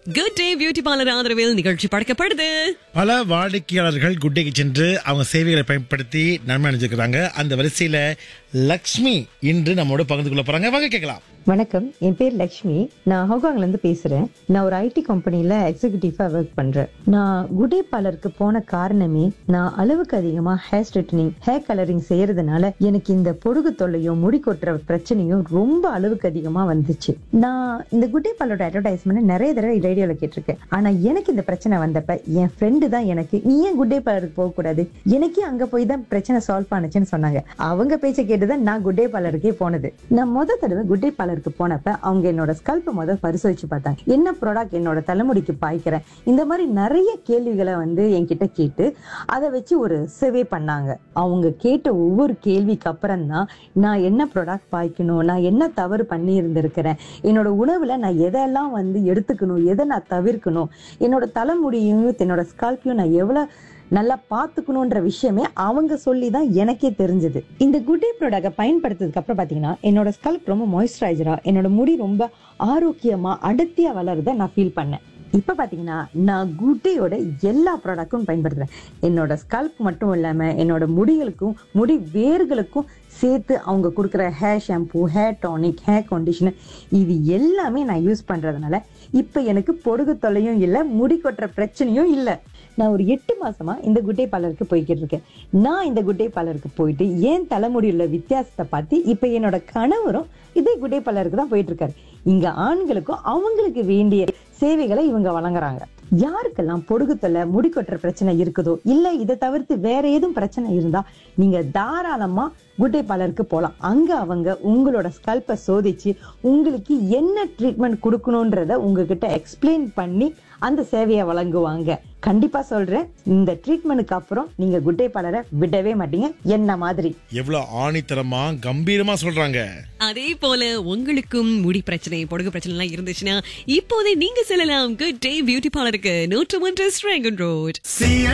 good day beauty parlour ஆதரவில் நிகழ்ச்சி படைக்கப்படுது பல வாடிக்கையாளர்கள் குட்டைக்கு சென்று அவங்க சேவைகளை பயன்படுத்தி நன்மை அடைஞ்சிருக்கிறாங்க அந்த வரிசையில லக்ஷ்மி இன்று நம்மோட பகிர்ந்து கொள்ள போறாங்க வாங்க கேட்கலாம் வணக்கம் என் பேர் லக்ஷ்மி நான் ஹோகாங்ல இருந்து பேசுறேன் நான் ஒரு ஐடி கம்பெனில எக்ஸிகியூட்டிவா ஒர்க் பண்றேன் நான் குடே பார்லருக்கு போன காரணமே நான் அளவுக்கு அதிகமா ஹேர் ஸ்ட்ரைட்டனிங் ஹேர் கலரிங் செய்யறதுனால எனக்கு இந்த பொடுகு தொல்லையும் முடி கொட்டுற பிரச்சனையும் ரொம்ப அளவுக்கு அதிகமா வந்துச்சு நான் இந்த குடே பார்லரோட அட்வர்டைஸ்மெண்ட் நிறைய தடவை ரேடியோல கேட்டிருக்கேன் ஆனா எனக்கு இந்த பிரச்சனை வந்தப்ப என் ஃப்ரெண்டு தான் எனக்கு நீ ஏன் குட்டே பார்லருக்கு போக கூடாது எனக்கே அங்க போய் தான் பிரச்சனை சால்வ் ஆனுச்சுன்னு சொன்னாங்க அவங்க பேச்ச கேட்டுதான் நான் குட்டே பார்லருக்கே போனது நான் முத தடவை குட்டே பார்லருக்கு போனப்ப அவங்க என்னோட ஸ்கல்ப் முத பரிசோதிச்சு பார்த்தாங்க என்ன ப்ராடக்ட் என்னோட தலைமுடிக்கு பாய்க்கிறேன் இந்த மாதிரி நிறைய கேள்விகளை வந்து என்கிட்ட கேட்டு அதை வச்சு ஒரு சர்வே பண்ணாங்க அவங்க கேட்ட ஒவ்வொரு கேள்விக்கு அப்புறம் தான் நான் என்ன ப்ராடக்ட் பாய்க்கணும் நான் என்ன தவறு பண்ணி இருந்திருக்கிறேன் என்னோட உணவுல நான் எதெல்லாம் வந்து எடுத்துக்கணும் எதை நான் தவிர்க்கணும் என்னோட தலைமுடியும் என்னோட ஸ்கால்ப்பையும் நான் எவ்வளவு நல்லா பாத்துக்கணும்ன்ற விஷயமே அவங்க சொல்லி தான் எனக்கே தெரிஞ்சது இந்த குட்டே ப்ராடக்ட பயன்படுத்ததுக்கு அப்புறம் பாத்தீங்கன்னா என்னோட ஸ்கல்ப் ரொம்ப மாய்ஸ்சரைசரா என்னோட முடி ரொம்ப ஆரோக்கியமா அடர்த்தியா வளருத நான் ஃபீல் பண்ணேன் இப்ப பாத்தீங்கன்னா நான் குட்டேயோட எல்லா ப்ராடக்டும் பயன்படுத்துறேன் என்னோட ஸ்கல்ப் மட்டும் இல்லாம என்னோட முடிகளுக்கும் முடி வேர்களுக்கும் சேர்த்து அவங்க கொடுக்குற hair shampoo hair tonic hair conditioner இது எல்லாமே நான் யூஸ் பண்றதுனால இப்ப எனக்கு பொடுகு தொல்லையும் இல்லை முடி கொட்டுற பிரச்சனையும் இல்லை நான் ஒரு எட்டு மாசமா இந்த குட்டே பார்லருக்கு போய்கிட்டு இருக்கேன் நான் இந்த குட்டே பார்லருக்கு போயிட்டு ஏன் தலைமுடியுள்ள வித்தியாசத்தை பார்த்து இப்ப என்னோட கணவரும் இதே குட்டே பார்லருக்கு தான் போயிட்டு இருக்காரு இங்க ஆண்களுக்கும் அவங்களுக்கு வேண்டிய சேவைகளை இவங்க வழங்குறாங்க யாருக்கெல்லாம் பொடுகு தொல்லை முடி கொட்டுற பிரச்சனை இருக்குதோ இல்ல இதை தவிர்த்து வேற ஏதும் பிரச்சனை இருந்தா நீங்க தாராளமா குட்டே பார்லருக்கு போலாம் அங்க அவங்க உங்களோட ஸ்கல்பை சோதிச்சு உங்களுக்கு என்ன ட்ரீட்மெண்ட் கொடுக்கணுன்றத உங்ககிட்ட எக்ஸ்பிளைன் பண்ணி அந்த சேவையை வழங்குவாங்க கண்டிப்பா சொல்றேன் இந்த ட்ரீட்மெண்ட்டுக்கு அப்புறம் நீங்க குட்டே பார்லரை விடவே மாட்டீங்க என்ன மாதிரி எவ்வளவு ஆணித்தரமா கம்பீரமா சொல்றாங்க அதே போல உங்களுக்கும் முடி பிரச்சனை பொடுகு பிரச்சனை எல்லாம் இருந்துச்சுன்னா இப்போதே நீங்க செல்லலாம் குட் டே பியூட்டி பார்லருக்கு நூற்று ஒன்று ஸ்ட்ராங்கன் ரோட் See